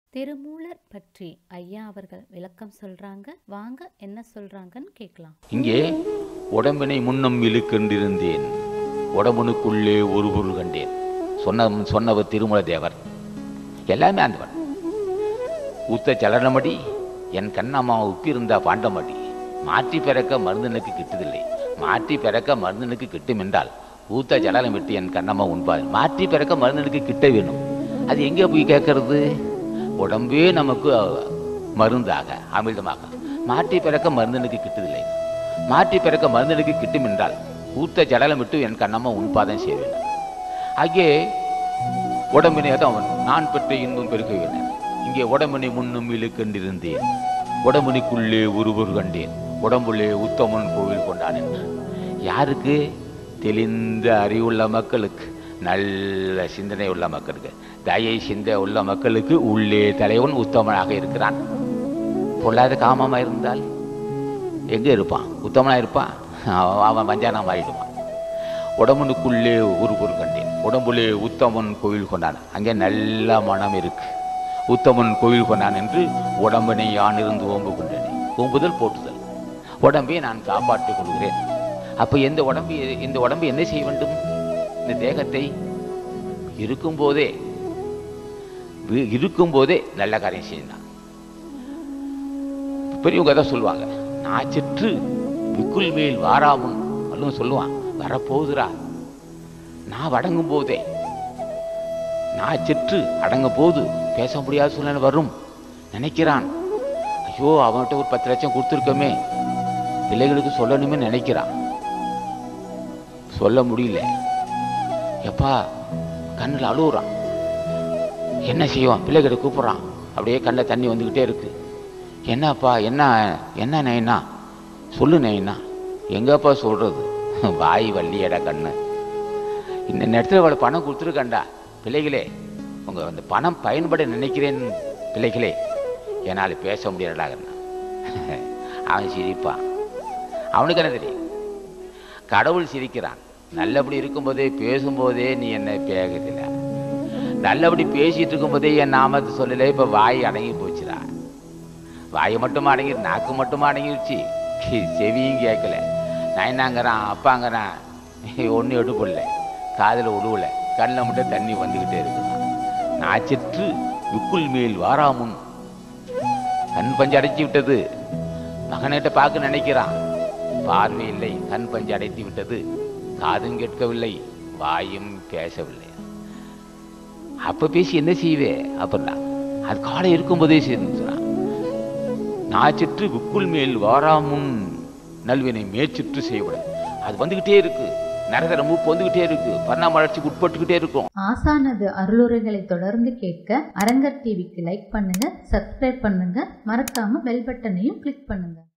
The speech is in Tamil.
திருமூலர் பற்றி ஐயா அவர்கள் விளக்கம் சொல்றாங்க வாங்க என்ன சொல்றாங்கன்னு கேட்கலாம் இங்கே உடம்பினை முன்னம் இழுக்கென்றிருந்தேன் உடம்புனுக்குள்ளே ஒரு பொருள் கண்டேன் சொன்ன சொன்னவர் திருமல தேவர் எல்லாமே ஆண்டவன் ஊத்த சலனமடி என் கண்ணம்மா உப்பிருந்தா பாண்டமடி மாற்றி பிறக்க மருந்தனுக்கு கிட்டுதில்லை மாற்றி பிறக்க மருந்தனுக்கு கிட்டும் என்றால் ஊத்த ஜலனம் விட்டு என் கண்ணம்மா உண்பாள் மாற்றி பிறக்க மருந்தனுக்கு கிட்ட வேணும் அது எங்கே போய் கேட்கறது உடம்பே நமக்கு மருந்தாக அமிர்தமாக மாற்றி பிறக்க மருந்தனுக்கு கிட்டுதில்லை மாற்றி பிறக்க மருந்தனுக்கு கிட்டும் என்றால் ஊத்த ஜடலம் விட்டு என் கண்ணம்மா உண்பாதம் செய்வேன் அங்கே உடம்பினை தான் அவன் நான் பெற்ற இன்பம் பெருக்க வேண்டும் இங்கே உடம்பினை முன்னும் இழுக்கண்டிருந்தேன் உடம்பினுக்குள்ளே ஒருவர் கண்டேன் உடம்புள்ளே உத்தமன் கோவில் கொண்டான் என்று யாருக்கு தெளிந்த அறிவுள்ள மக்களுக்கு நல்ல சிந்தனை உள்ள மக்களுக்கு தயை சிந்தை உள்ள மக்களுக்கு உள்ளே தலைவன் உத்தமனாக இருக்கிறான் பொல்லாத காமமா இருந்தால் எங்க இருப்பான் உத்தமனா இருப்பான் அவன் அவன் வஞ்சானா மாறிடுவான் உடம்புனுக்குள்ளே ஒரு பொருள் கண்டேன் உடம்புலே உத்தமன் கோவில் கொண்டான் அங்கே நல்ல மனம் இருக்கு உத்தமன் கோவில் கொண்டான் என்று உடம்பினை யான் இருந்து ஓம்பு கொண்டேன் ஓம்புதல் போட்டுதல் உடம்பை நான் காப்பாற்றிக் கொள்கிறேன் அப்ப எந்த உடம்பு இந்த உடம்பு என்ன செய்ய வேண்டும் இந்த தேகத்தை இருக்கும்போதே வி- இருக்கும்போதே நல்ல காரியம் செய்யலாம் பெரியவங்க தான் சொல்லுவாங்க நான் சிற்று விக்குள் மேல் வாராமுன் வள்ளுவன் சொல்லுவான் வரப்போகுதுடா நான் வடங்கும் போதே நான் சிற்று அடங்க போது பேச முடியாத சூழ்நிலை வரும் நினைக்கிறான் ஐயோ அவன்கிட்ட ஒரு பத்து லட்சம் கொடுத்துருக்கோமே பிள்ளைகளுக்கு சொல்லணுமே நினைக்கிறான் சொல்ல முடியல எப்பா கண்ணில் அழுகுறான் என்ன செய்வான் பிள்ளைகளை கூப்பிட்றான் அப்படியே கண்ணில் தண்ணி வந்துக்கிட்டே இருக்கு என்னப்பா என்ன என்ன நைனா சொல்லு நைனா எங்கப்பா சொல்றது வாய் வள்ளியடா கண்ணு இந்த நேரத்தில் அவளை பணம் கொடுத்துருக்கண்டா பிள்ளைகளே உங்க அந்த பணம் பயன்பட நினைக்கிறேன் பிள்ளைகளே என்னால் பேச முடியலடாகண்ணா அவன் சிரிப்பான் அவனுக்கு என்ன தெரியும் கடவுள் சிரிக்கிறான் நல்லபடி இருக்கும்போதே பேசும்போதே நீ என்ன பேகதில்லை நல்லபடி பேசிட்டு இருக்கும்போதே என் நாமத்தை சொல்லல இப்ப வாய் அடங்கி போச்சுடா வாய் மட்டும் அடங்கி நாக்கு மட்டும் அடங்கிருச்சு கி- செவியும் கேட்கல நயனாங்கிறான் அப்பாங்கிறான் ஒன்றும் எடுப்படல காதில் உழுவல கண்ணில் மட்டும் தண்ணி வந்துக்கிட்டே இருக்குதான் நாச்சிற்று விக்குள் மேல் வாராமுன் கண் பஞ்சு அடைச்சி விட்டது மகனிட்ட பார்க்க நினைக்கிறான் பார்வை இல்லை கண் பஞ்சு அடைத்து விட்டது காதும் கேட்கவில்லை வாயும் பேசவில்லை அப்ப பேசி என்ன செய்வே அப்படின்னா அது காலை இருக்கும்போதே சேர்ந்துறான் நாச்சிற்று விக்குள் மேல் வாராமுன் நல்வினை மேய்ச்சிற்று செய்யப்படும் அது வந்துகிட்டே இருக்கு நரதர மூப்பு வந்துகிட்டே இருக்கு பரிணாம வளர்ச்சிக்கு உட்பட்டுக்கிட்டே இருக்கும் ஆசானது அருளுரைகளை தொடர்ந்து கேட்க அரங்கர் டிவிக்கு லைக் பண்ணுங்க சப்ஸ்கிரைப் பண்ணுங்க மறக்காம பெல் பட்டனையும் கிளிக் பண்ணுங்க